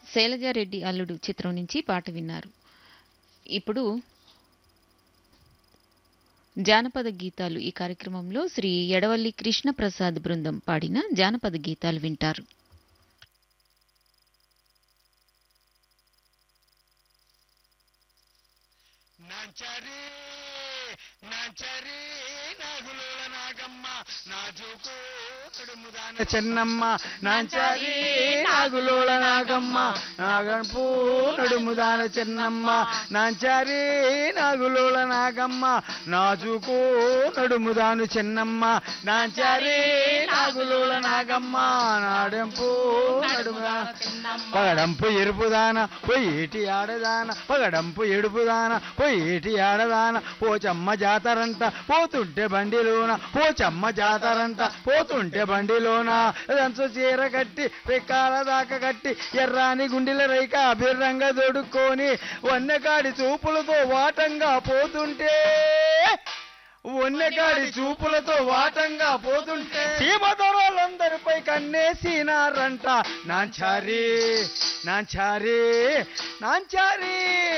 శైలజారెడ్డి అల్లుడు చిత్రం నుంచి పాట విన్నారు ఇప్పుడు జానపద గీతాలు ఈ కార్యక్రమంలో శ్రీ ఎడవల్లి కృష్ణప్రసాద్ బృందం పాడిన జానపద గీతాలు వింటారు నాంచారి నాంచారి నాగులోల నాగమ్మ నాజుకు నడుముదాన చెన్నమ్మ నాంచారి నాగులోల నాగమ్మ నాగంపు నడుముదాన చెన్నమ్మ నాంచారి నాగులోల నాగమ్మ నాజుకు నడుముదాను చెన్నమ్మ నాంచారి నాగులోల నాగమ్మ నాడెంపు నడుముదాన పగడంపు ఎరుపుదాన పొయ్యేటి ఆడదాన పగడంపు ఎడుపుదాన పొయ్యేటి ఆడదాన పోచమ్మ జాతరంట పోతుంటే బండిలోన పోచమ్మ జాతరంట పోతుంటే బండిలోన రంచు చీర కట్టి రెక్కాల దాకా కట్టి ఎర్రాని గుండెల రైక అభిర్రంగా దొడుక్కొని వన్నెకాడి చూపులతో వాటంగా పోతుంటే వన్నెకాడి చూపులతో వాటంగా పోతుంటే సీమదొరలందరిపై కన్నేసినారంట నాంచారి నాంచారి నాంచారి